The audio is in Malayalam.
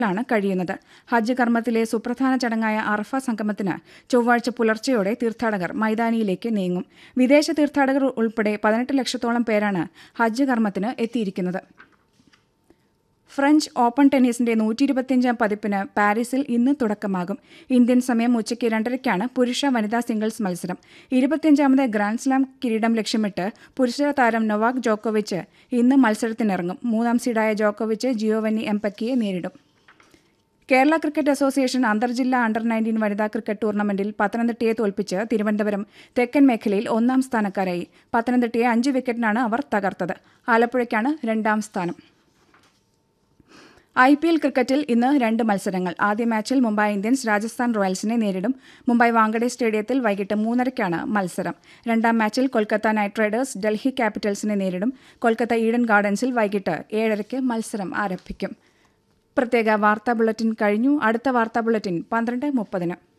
ലാണ് കഴിയുന്നത് ഹജ്ജ് കർമ്മത്തിലെ സുപ്രധാന ചടങ്ങായ അറഫ സംഗമത്തിന് ചൊവ്വാഴ്ച പുലർച്ചെയോടെ തീർത്ഥാടകർ മൈതാനിയിലേക്ക് നീങ്ങും വിദേശ തീർത്ഥാടകർ ഉൾപ്പെടെ പതിനെട്ട് ലക്ഷത്തോളം പേരാണ് ഹജ്ജ് കർമ്മത്തിന് എത്തിയിരിക്കുന്നത് ഫ്രഞ്ച് ഓപ്പൺ ടെന്നീസിന്റെ നൂറ്റി ഇരുപത്തിയഞ്ചാം പതിപ്പിന് പാരീസിൽ ഇന്ന് തുടക്കമാകും ഇന്ത്യൻ സമയം ഉച്ചയ്ക്ക് രണ്ടരയ്ക്കാണ് പുരുഷ വനിതാ സിംഗിൾസ് മത്സരം ഇരുപത്തിയഞ്ചാമത് ഗ്രാൻഡ്സ്ലാം കിരീടം ലക്ഷ്യമിട്ട് പുരുഷ താരം നൊവാക് ജോക്കോവിച്ച് ഇന്ന് മത്സരത്തിനിറങ്ങും മൂന്നാം സീഡായ ജോക്കോവിച്ച് ജിയോവന്നി എംപക്കിയെ നേരിടും കേരള ക്രിക്കറ്റ് അസോസിയേഷൻ അന്തർജില്ലാ അണ്ടർ നയൻറ്റീൻ വനിതാ ക്രിക്കറ്റ് ടൂർണമെന്റിൽ പത്തനംതിട്ടയെ തോൽപ്പിച്ച് തിരുവനന്തപുരം തെക്കൻ മേഖലയിൽ ഒന്നാം സ്ഥാനക്കാരായി പത്തനംതിട്ടയെ അഞ്ച് വിക്കറ്റിനാണ് അവർ തകർത്തത് ആലപ്പുഴയ്ക്കാണ് രണ്ടാം സ്ഥാനം ഐ പി എൽ ക്രിക്കറ്റിൽ ഇന്ന് രണ്ട് മത്സരങ്ങൾ ആദ്യ മാച്ചിൽ മുംബൈ ഇന്ത്യൻസ് രാജസ്ഥാൻ റോയൽസിനെ നേരിടും മുംബൈ വാങ്കഡെ സ്റ്റേഡിയത്തിൽ വൈകിട്ട് മൂന്നരയ്ക്കാണ് മത്സരം രണ്ടാം മാച്ചിൽ കൊൽക്കത്ത നൈറ്റ് റൈഡേഴ്സ് ഡൽഹി ക്യാപിറ്റൽസിനെ നേരിടും കൊൽക്കത്ത ഈഡൻ ഗാർഡൻസിൽ വൈകിട്ട് ഏഴരയ്ക്ക് മത്സരം ആരംഭിക്കും പ്രത്യേക വാർത്താ ബുള്ളറ്റിൻ കഴിഞ്ഞു അടുത്ത വാർത്താ ബുള്ളറ്റിൻ പന്ത്രണ്ട് മുപ്പതിന്